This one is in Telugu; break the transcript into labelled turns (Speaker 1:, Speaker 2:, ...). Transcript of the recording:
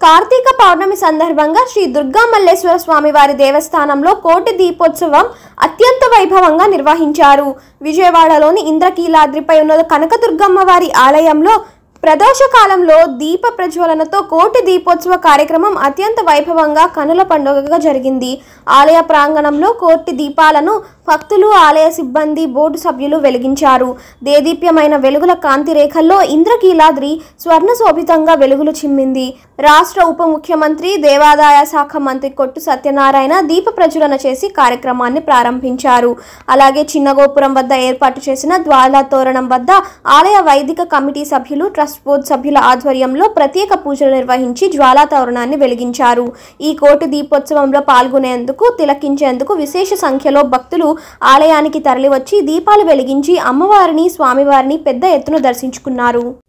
Speaker 1: కార్తీక పౌర్ణమి సందర్భంగా శ్రీ దుర్గా మల్లేశ్వర స్వామివారి దేవస్థానంలో కోటి దీపోత్సవం అత్యంత వైభవంగా నిర్వహించారు విజయవాడలోని ఇంద్రకీలాద్రిపై ఉన్న కనకదుర్గమ్మ వారి ఆలయంలో ప్రదోష కాలంలో దీప ప్రజ్వలనతో కోటి దీపోత్సవ కార్యక్రమం అత్యంత వైభవంగా కనుల పండుగగా జరిగింది ఆలయ ప్రాంగణంలో కోటి దీపాలను భక్తులు ఆలయ సిబ్బంది బోర్డు సభ్యులు వెలిగించారు దేదీప్యమైన వెలుగుల కాంతి రేఖల్లో ఇంద్రకీలాద్రి స్వర్ణ శోభితంగా వెలుగులు చిమ్మింది రాష్ట్ర ఉప ముఖ్యమంత్రి దేవాదాయ శాఖ మంత్రి కొట్టు సత్యనారాయణ దీప ప్రజ్వలన చేసి కార్యక్రమాన్ని ప్రారంభించారు అలాగే చిన్న గోపురం వద్ద ఏర్పాటు చేసిన ద్వాల తోరణం వద్ద ఆలయ వైదిక కమిటీ సభ్యులు ట్రస్ట్ బోర్డు సభ్యుల ఆధ్వర్యంలో ప్రత్యేక పూజలు నిర్వహించి జ్వాలా తోరణాన్ని వెలిగించారు ఈ కోటి దీపోత్సవంలో పాల్గొనేందుకు తిలకించేందుకు విశేష సంఖ్యలో భక్తులు ఆలయానికి తరలివచ్చి దీపాలు వెలిగించి అమ్మవారిని స్వామివారిని పెద్ద ఎత్తున దర్శించుకున్నారు